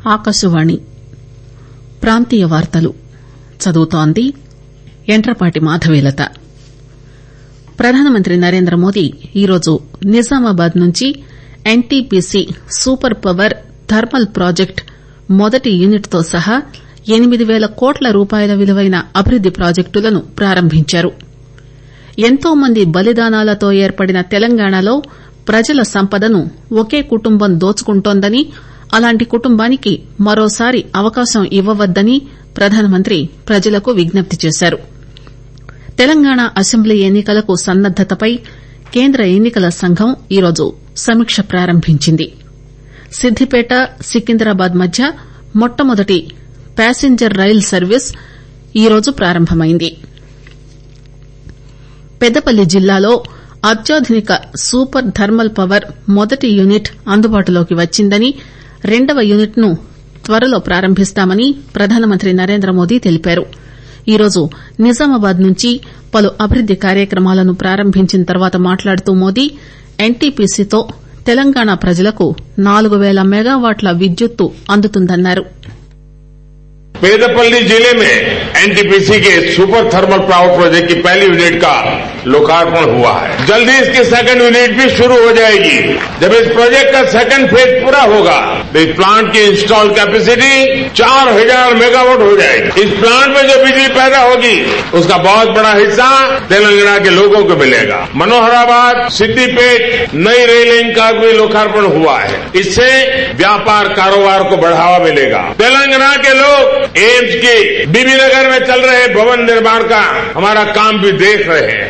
ఆకాశవాణి ప్రాంతీయ వార్తలు చదువుతోంది యంట్రపాటి మాధవీలత ప్రధానమంత్రి నరేంద్రమోదీ ఈరోజు నిజామాబాద్ నుంచి NTPC super power thermal project మొదటి యూనిట్ తో సహా ఎనిమిది పేల కోట్ల రూపాయల విలువైన అభివృద్ది ప్రాజెక్టులను ప్రారంభించారు ఎంతో మంది బలిదానాలతో ఏర్పడిన తెలంగాణలో ప్రజల సంపదను ఒకే కుటుంబం దోచుకుంటోందని అలాంటి కుటుంబానికి మరోసారి అవకాశం ఇవ్వవద్దని ప్రధానమంత్రి ప్రజలకు విజ్ఞప్తి చేశారు తెలంగాణ అసెంబ్లీ ఎన్ని కలకు సన్నద్దతపై కేంద్ర ఎన్ని కల సంఘం ఈరోజు సమీక్ష ప్రారంభించింది సిద్దిపేట సికింద్రాబాద్ మధ్య మొట్టమొదటి ప్యాసింజర్ రైలు సర్వీస్ ఈరోజు ప్రారంభమైంది పెద్దపల్లి జిల్లాలో అత్యాధునిక సూపర్ థర్మల్ పవర్ మొదటి యూనిట్ అందుబాటులోకి వచ్చిందని రెండవ యూనిట్ ను త్వరలో ప్రారంభిస్తామని ప్రధానమంత్రి నరేంద్రమోదీ తెలిపారు ఈరోజు నిజామాబాద్ నుంచి పలు అభివృద్ది కార్యక్రమాలను ప్రారంభించిన తర్వాత మాట్లాడుతూ మోదీ ఎన్టీపీసీతో తెలంగాణ ప్రజలకు నాలుగు పేల మెగావాట్ల విద్యుత్తు అందుతుందన్నారు पेदपल्ली जिले में एनटीपीसी के सुपर थर्मल पावर प्रोजेक्ट की पहली यूनिट का लोकार्पण हुआ है जल्दी इसकी सेकंड यूनिट भी शुरू हो जाएगी जब इस प्रोजेक्ट का सेकंड फेज पूरा होगा तो इस प्लांट की इंस्टॉल कैपेसिटी चार हजार मेगावाट हो जाएगी इस प्लांट में जो बिजली पैदा होगी उसका बहुत बड़ा हिस्सा तेलंगाना के लोगों को मिलेगा मनोहराबाद सिद्दीपेट नई रेल लाइन का भी लोकार्पण हुआ है इससे व्यापार कारोबार को बढ़ावा मिलेगा तेलंगाना के लोग एम्स की बीबी नगर में चल रहे भवन निर्माण का हमारा काम भी देख रहे हैं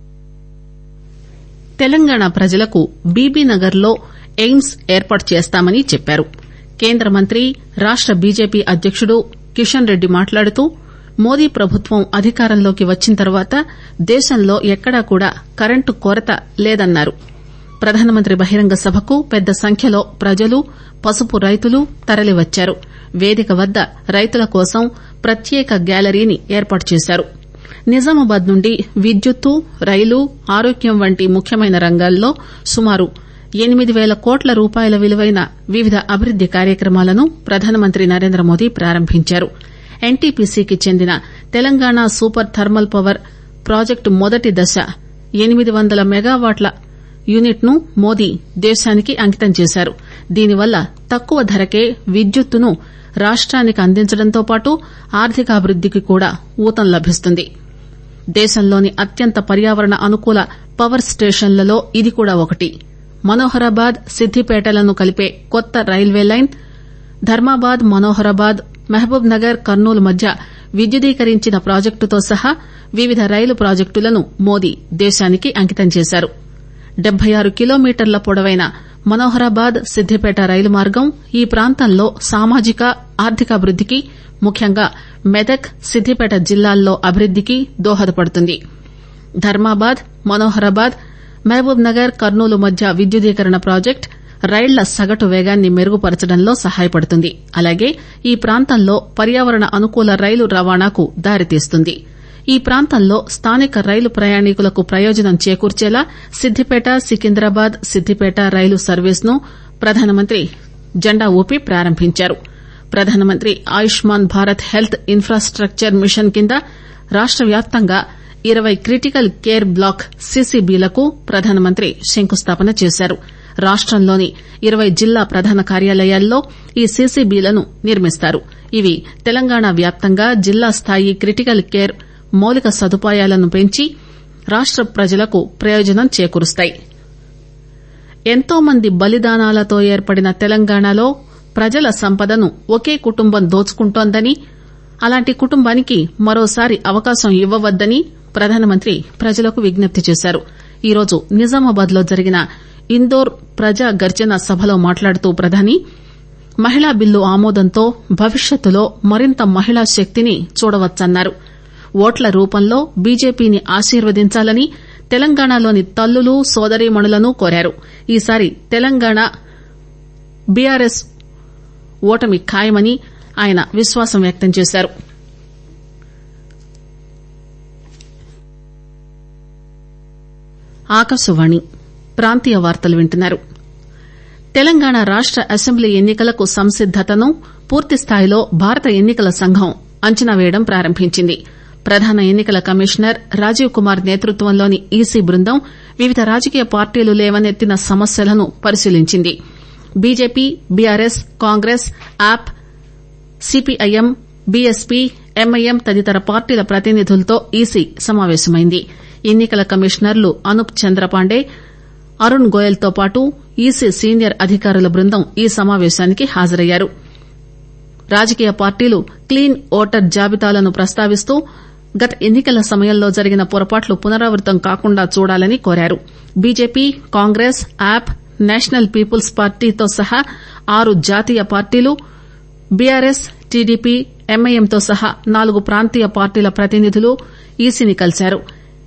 తెలంగాణ ప్రజలకు బీబీనగర్ లో ఎయిమ్స్ ఏర్పాటు చేస్తామని చెప్పారు కేంద్ర మంత్రి రాష్ట బీజేపీ అధ్యకుడు కిషన్ రెడ్డి మాట్లాడుతూ మోదీ ప్రభుత్వం అధికారంలోకి వచ్చిన తర్వాత దేశంలో ఎక్కడా కూడా కరెంటు కొరత లేదన్నారు ప్రధానమంత్రి బహిరంగ సభకు పెద్ద సంఖ్యలో ప్రజలు పసుపు రైతులు తరలివచ్చారు వేదిక వద్ద రైతుల కోసం ప్రత్యేక గ్యాలరీని ఏర్పాటు చేశారు నిజామాబాద్ నుండి విద్యుత్తు రైలు ఆరోగ్యం వంటి ముఖ్యమైన రంగాల్లో సుమారు ఎనిమిది పేల కోట్ల రూపాయల విలువైన వివిధ అభివృద్ది కార్యక్రమాలను ప్రధానమంత్రి నరేంద్రమోదీ ప్రారంభించారు ఎన్టీపీసీకి చెందిన Telangana super thermal power project మొదటి దశ ఎనిమిది వందల మెగావాట్ల యూనిట్ ను మోదీ దేశానికి అంకితం చేశారు దీనివల్ల తక్కువ ధరకే విద్యుత్తును రాష్టానికి అందించడంతో పాటు ఆర్థికాభివృద్దికి కూడా ఊతం లభిస్తుంది దేశంలోని అత్యంత పర్యావరణ అనుకూల పవర్ స్టేషన్లలో ఇది కూడా ఒకటి మనోహరాబాద్ సిద్దిపేటలను కలిపే కొత్త రైల్వే లైన్ ధర్మాబాద్ మనోహరాబాద్ మహబూబ్ నగర్ కర్నూలు మధ్య విద్యుదీకరించిన ప్రాజెక్టుతో సహా వివిధ రైలు ప్రాజెక్టులను మోదీ దేశానికి అంకితం చేశారు డెబ్బై ఆరు కిలోమీటర్ల పొడవైన మనోహరాబాద్ సిద్దిపేట రైలు మార్గం ఈ ప్రాంతంలో సామాజిక ఆర్థికాభివృద్దికి ముఖ్యంగా మెదక్ సిద్దిపేట జిల్లాల్లో అభివృద్దికి దోహదపడుతుంది ధర్మాబాద్ మనోహరాబాద్ మహబూబ్ నగర్ కర్నూలు మధ్య విద్యుదీకరణ ప్రాజెక్టు రైళ్ల సగటు వేగాన్ని మెరుగుపరచడంలో సహాయపడుతుంది అలాగే ఈ ప్రాంతంలో పర్యావరణ అనుకూల రైలు రవాణాకు దారితీస్తుంది ఈ ప్రాంతంలో స్థానిక రైలు ప్రయాణికులకు ప్రయోజనం చేకూర్చేలా సిద్దిపేట సికింద్రాబాద్ సిద్దిపేట రైలు సర్వీస్ ను ప్రధానమంత్రి జెండా ఊపి ప్రారంభించారు ప్రధానమంత్రి Ayushman Bharat health infrastructure mission కింద రాష్ట వ్యాప్తంగా ఇరవై క్రిటికల్ కేర్ బ్లాక్ సీసీబీలకు ప్రధానమంత్రి శంకుస్థాపన చేశారు రాష్టంలోని ఇరవై జిల్లా ప్రధాన కార్యాలయాల్లో ఈ సీసీబీలను నిర్మిస్తారు ఇవి తెలంగాణ వ్యాప్తంగా జిల్లా స్థాయి క్రిటికల్ కేర్ మౌలిక సదుపాయాలను పెంచి రాష్ట ప్రజలకు ప్రయోజనం చేకూరుస్తాయి ఎంతో మంది బలిదానాలతో ఏర్పడిన తెలంగాణలో ప్రజల సంపదను ఒకే కుటుంబం దోచుకుంటోందని అలాంటి కుటుంబానికి మరోసారి అవకాశం ఇవ్వవద్దని ప్రధానమంత్రి ప్రజలకు విజ్ఞప్తి చేశారు ఈరోజు నిజామాబాద్ లో జరిగిన ఇందోర్ ప్రజా గర్జన సభలో మాట్లాడుతూ ప్రధాని మహిళా బిల్లు ఆమోదంతో భవిష్యత్తులో మరింత మహిళా శక్తిని చూడవచ్చన్నారు ఓట్ల రూపంలో బీజేపీని ఆశీర్వదించాలని తెలంగాణలోని తల్లులు సోదరీమణులను కోరారు ఈసారి తెలంగాణ బీఆర్ఎస్ ఓటమి ఖాయమని ఆయన విశ్వాసం వ్యక్తం చేశారు ఆకాశవాణి ప్రాంతీయ వార్తలు వింటున్నారు తెలంగాణ రాష్ట అసెంబ్లీ ఎన్ని కలకు సంసిద్దతను పూర్తిస్థాయిలో భారత ఎన్నికల సంఘం అంచనా వేయడం ప్రారంభించింది ప్రధాన ఎన్నికల కమిషనర్ రాజీవ్ కుమార్ నేతృత్వంలోని ఈసీ బృందం వివిధ రాజకీయ పార్టీలు లేవనెత్తిన సమస్యలను పరిశీలించింది BJP BRS Congress AAP CPIM BSP MIM తదితర పార్టీల ప్రతినిధులతో ఈసీ సమావేశమైంది ఎన్నికల కమిషనర్లు అనూప్ చంద్రపాండే అరుణ్ గోయల్ తో పాటు ఈసీ సీనియర్ అధికారుల బృందం ఈ సమావేశానికి హాజరయ్యారు రాజకీయ పార్టీలు క్లీన్ ఓటర్ జాబితాలను ప్రస్తావిస్తూ గత ఎన్నికల సమయంలో జరిగిన పొరపాట్లు పునరావృతం కాకుండా చూడాలని కోరారు BJP Congress AAP national people's పార్టీతో సహా ఆరు జాతీయ పార్టీలు బీఆర్ఎస్ టీడీపీ ఎంఐఎంతో సహా నాలుగు ప్రాంతీయ పార్టీల ప్రతినిధులు ఈసీని కలిశారు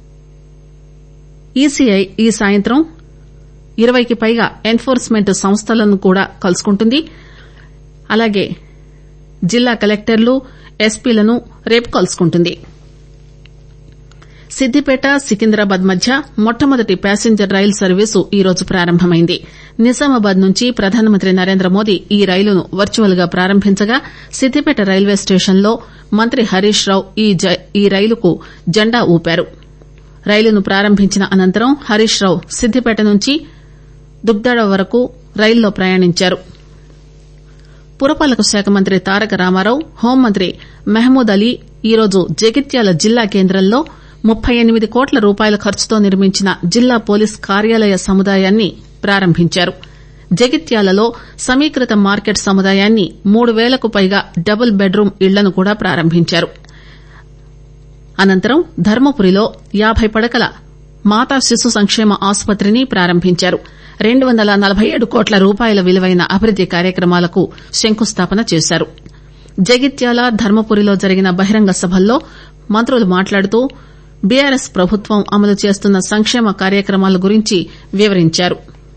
ఈసీఐ ఈ సాయంత్రం ఇరవైకి పైగా ఎన్ఫోర్స్మెంట్ సంస్థలను కూడా కలుసుకుంటుంది అలాగే జిల్లా కలెక్టర్లు ఎస్పీలను రేపు కలుసుకుంటుంది సిద్దిపేట సికింద్రాబాద్ మధ్య మొట్టమొదటి ప్యాసింజర్ రైలు సర్వీసు ఈరోజు ప్రారంభమైంది నిజామాబాద్ నుంచి ప్రధానమంత్రి నరేంద్ర మోదీ ఈ రైలును వర్చువల్ గా ప్రారంభించగా సిద్దిపేట రైల్వే స్టేషన్లో మంత్రి హరీష్ రావు ఈ రైలుకు జెండా ఊపారు రైలును ప్రారంభించిన అనంతరం హరీష్ రావు సిద్దిపేట నుంచి దుగ్దాడ వరకు రైల్లో ప్రయాణించారు పురపాలక శాఖ మంత్రి తారక రామారావు హోంమంత్రి మహమూద్ అలీ ఈరోజు జగిత్యాల జిల్లా కేంద్రంలో ముప్పై ఎనిమిది కోట్ల రూపాయల ఖర్చుతో నిర్మించిన జిల్లా పోలీస్ కార్యాలయ సముదాయాన్ని ప్రారంభించారు జగిత్యాలలో సమీకృత మార్కెట్ సముదాయాన్ని మూడు పేలకు పైగా డబుల్ బెడ్రూం ఇళ్లను కూడా ప్రారంభించారు అనంతరం ధర్మపురిలో యాబై పడకల మాతా శిశు సంక్షేమ ఆసుపత్రిని ప్రారంభించారు రెండు వందల నలబై ఏడు కోట్ల రూపాయల విలువైన అభివృద్ది కార్యక్రమాలకు శంకుస్థాపన చేశారు జగిత్యాల ధర్మపురిలో జరిగిన బహిరంగ సభల్లో మంత్రులు మాట్లాడుతూ బీఆర్ఎస్ ప్రభుత్వం అమలు చేస్తున్న సంక్షేమ కార్యక్రమాల గురించి వివరించారు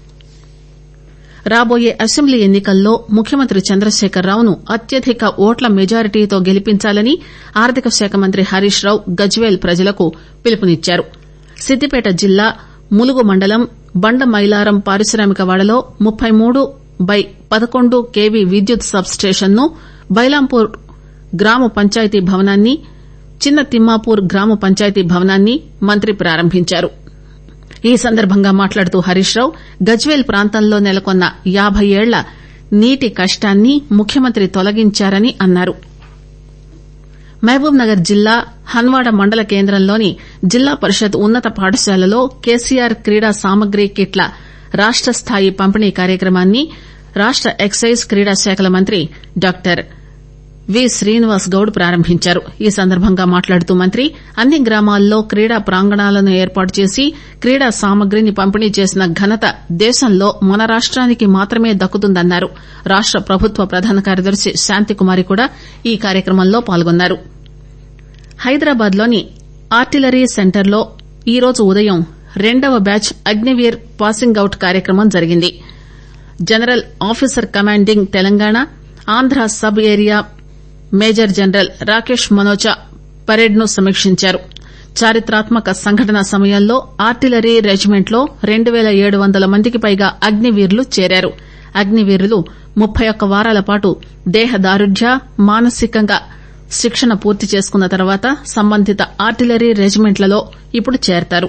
రాబోయే అసెంబ్లీ ఎన్నికల్లో ముఖ్యమంత్రి చంద్రశేఖరరావును అత్యధిక ఓట్ల మెజారిటీతో గెలిపించాలని ఆర్థిక శాఖ మంత్రి హరీష్ రావు గజ్వేల్ ప్రజలకు పిలుపునిచ్చారు సిద్దిపేట జిల్లా ములుగు మండలం బండ మైలారం పారిశ్రామికవాడలో ముప్పై మూడు బై పదకొండు కేవీ విద్యుత్ సబ్ స్టేషన్ ను బైలాంపూర్ గ్రామ పంచాయతీ భవనాన్ని చిన్న తిమ్మాపూర్ గ్రామ పంచాయతీ భవనాన్ని మంత్రి ప్రారంభించారు ఈ సందర్భంగా మాట్లాడుతూ హరీష్ రావు గజ్వేల్ ప్రాంతంలో నెలకొన్న యాబై ఏళ్ల నీటి కష్టాన్ని ముఖ్యమంత్రి తొలగించారని అన్నారు మహబూబ్ నగర్ జిల్లా హన్వాడ మండల కేంద్రంలోని జిల్లా పరిషత్ ఉన్నత పాఠశాలలో కేసీఆర్ క్రీడా సామగ్రి కిట్ల రాష్ట స్థాయి పంపిణీ కార్యక్రమాన్ని రాష్ట ఎక్సైజ్ క్రీడా శాఖల మంత్రి డాక్టర్ వి శ్రీనివాస్ గౌడ్ ప్రారంభించారు ఈ సందర్భంగా మాట్లాడుతూ మంత్రి అన్ని గ్రామాల్లో క్రీడా ప్రాంగణాలను ఏర్పాటు చేసి క్రీడా సామగ్రిని పంపిణీ చేసిన ఘనత దేశంలో మన రాష్టానికి మాత్రమే దక్కుతుందన్నారు రాష్ట ప్రభుత్వ ప్రధాన కార్యదర్శి శాంతికుమారి కూడా ఈ కార్యక్రమంలో పాల్గొన్నారు హైదరాబాద్ లోని ఆర్టిలరీ సెంటర్లో ఈరోజు ఉదయం రెండవ బ్యాచ్ అగ్నివీర్ పాసింగ్ అవుట్ కార్యక్రమం జరిగింది general officer commanding Telangana Andhra sub area major general Rakesh Manocha parade ను సమీక్షించారు చారిత్రాత్మక సంఘటన సమయంలో ఆర్టిలరీ రెజిమెంట్ లో రెండు పేల ఏడు వందల మందికి పైగా అగ్నివీరులు చేరారు అగ్నివీరులు ముప్పై ఒక్క వారాల పాటు దేహదారుఢ్య మానసికంగా శిక్షణ పూర్తి చేసుకున్న తర్వాత సంబంధిత ఆర్టిలరీ రెజిమెంట్లలో ఇప్పుడు చేరతారు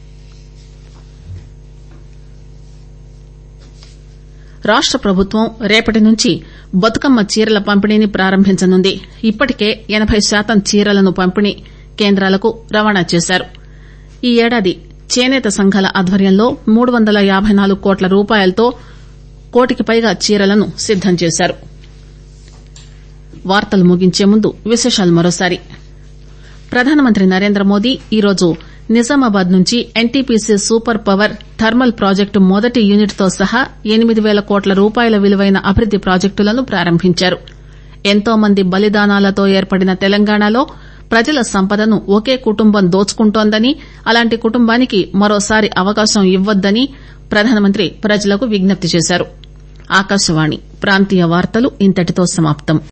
రాష్ట ప్రభుత్వం రేపటి నుంచి బతుకమ్మ చీరల పంపిణీని ప్రారంభించనుంది ఇప్పటికే ఎనబై శాతం చీరలను పంపిణీ కేంద్రాలకు రవాణా చేశారు ఈ ఏడాది చేనేత సంఘాల ఆధ్వర్యంలో మూడు వందల యాబై నాలుగు కోట్ల రూపాయలతో కోటికి పైగా చీరలను సిద్దం చేశారు వార్తలు ముగించే ముందు విశేషాలు మరోసారి ప్రధానమంత్రి నరేంద్ర మోదీ ఈరోజు నిజామాబాద్ నుంచి NTPC super power thermal project మొదటి యూనిట్ తో సహా ఎనిమిది పేల కోట్ల రూపాయల విలువైన అభివృద్ది ప్రాజెక్టులను ప్రారంభించారు ఎంతో మంది బలిదానాలతో ఏర్పడిన తెలంగాణలో ప్రజల సంపదను ఒకే కుటుంబం దోచుకుంటోందని అలాంటి కుటుంబానికి మరోసారి అవకాశం ఇవ్వొద్దని ప్రధానమంత్రి ప్రజలకు విజ్ఞప్తి చేశారు ఆకాశవాణి ప్రాంతీయ వార్తలు ఇంతటితో సమాప్తం